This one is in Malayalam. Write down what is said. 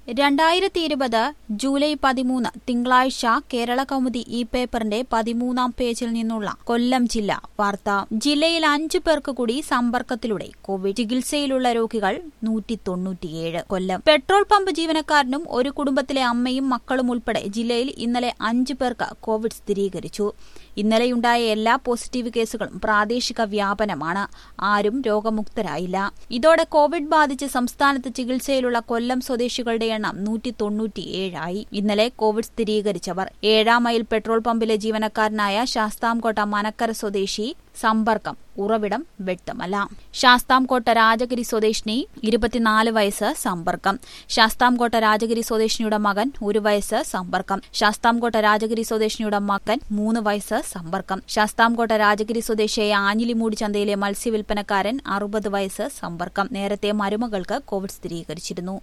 രണ്ടായിരത്തി ഇരുപത് ജൂലൈ പതിമൂന്ന് തിങ്കളാഴ്ച കേരള കൗമുദി ഈ പേപ്പറിന്റെ പതിമൂന്നാം പേജിൽ നിന്നുള്ള കൊല്ലം ജില്ല വാർത്ത ജില്ലയിൽ അഞ്ചു പേർക്ക് കൂടി സമ്പർക്കത്തിലൂടെ കോവിഡ് ചികിത്സയിലുള്ള രോഗികൾ നൂറ്റി തൊണ്ണൂറ്റിയേഴ് കൊല്ലം പെട്രോൾ പമ്പ് ജീവനക്കാരനും ഒരു കുടുംബത്തിലെ അമ്മയും മക്കളും ഉൾപ്പെടെ ജില്ലയിൽ ഇന്നലെ അഞ്ചു പേർക്ക് കോവിഡ് സ്ഥിരീകരിച്ചു ഇന്നലെയുണ്ടായ എല്ലാ പോസിറ്റീവ് കേസുകളും പ്രാദേശിക വ്യാപനമാണ് ആരും രോഗമുക്തരായില്ല ഇതോടെ കോവിഡ് ബാധിച്ച് സംസ്ഥാനത്ത് ചികിത്സയിലുള്ള കൊല്ലം സ്വദേശികളുടെ എണ്ണം നൂറ്റി തൊണ്ണൂറ്റിയേഴായി ഇന്നലെ കോവിഡ് സ്ഥിരീകരിച്ചവർ ഏഴാം മൈൽ പെട്രോൾ പമ്പിലെ ജീവനക്കാരനായ ശാസ്താംകോട്ട മനക്കര സ്വദേശി സമ്പർക്കം ഉറവിടം വ്യക്തമല്ല ശാസ്താംകോട്ട രാജഗിരി സ്വദേശിനി ഇരുപത്തിനാല് വയസ്സ് സമ്പർക്കം ശാസ്താംകോട്ട രാജഗിരി സ്വദേശിനിയുടെ മകൻ ഒരു വയസ്സ് സമ്പർക്കം ശാസ്താംകോട്ട രാജഗിരി സ്വദേശിനിയുടെ മകൻ മൂന്ന് വയസ്സ് സമ്പർക്കം ശാസ്താംകോട്ട രാജഗിരി സ്വദേശിയായ ആഞ്ഞിലിമൂടി ചന്തയിലെ മത്സ്യവിൽപ്പനക്കാരൻ അറുപത് വയസ്സ് സമ്പർക്കം നേരത്തെ മരുമകൾക്ക് കോവിഡ് സ്ഥിരീകരിച്ചിരുന്നു